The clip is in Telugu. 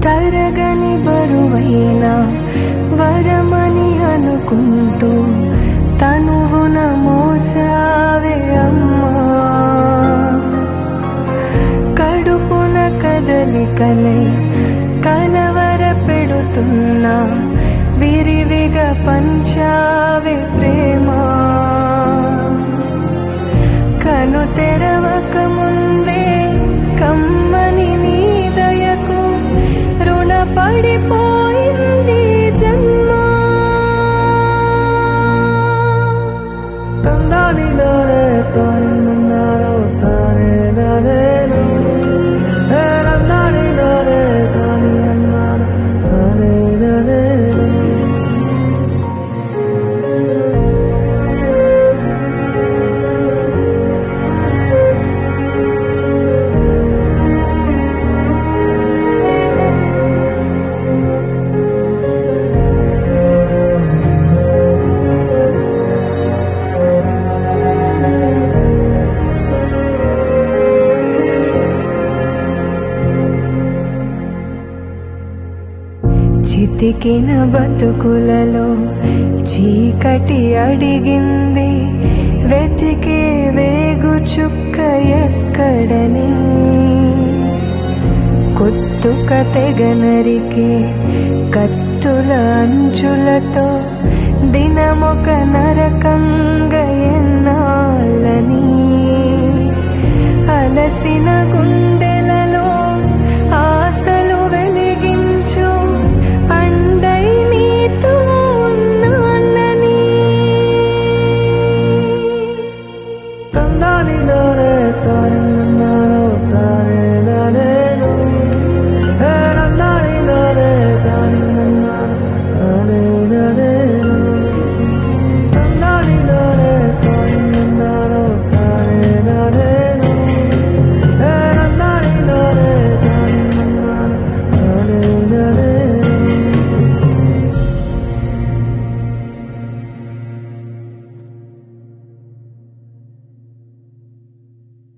తరగని బరువైన వరమని అనుకుంటూ తనువున మోసావే అమ్మా కడుపున కదలికలే కలవర పెడుతున్నా విరివిగా పంచావే ప్రేమ కను తెరవక ముందే కమ్మని నీ దయకు రుణపడిపోయింది జన్మ ತಂದಾನಿ ನಾನೇ ತಾನೆ ನನ್ನಾರೋ ತಾನೇ ನಾನೇನು ಹೇ ನಂದಾನಿ ನಾನೇ ತಾನೆ ನನ್ನಾರೋ ತಾನೇ ನಾನೇನು చితికిన బతుకులలో చీకటి అడిగింది వెతికే వేగు చుక్క ఎక్కడని కొత్తుక తెగనరికే కత్తుల అంచులతో దినమొక నరకంగ ఎన్నాళ్ళని అలసిన గుండెలలో ఆశలు వెలిగించు అండై నీతో ఉన్నానని ತಂದಾನಿ ನಾನೇ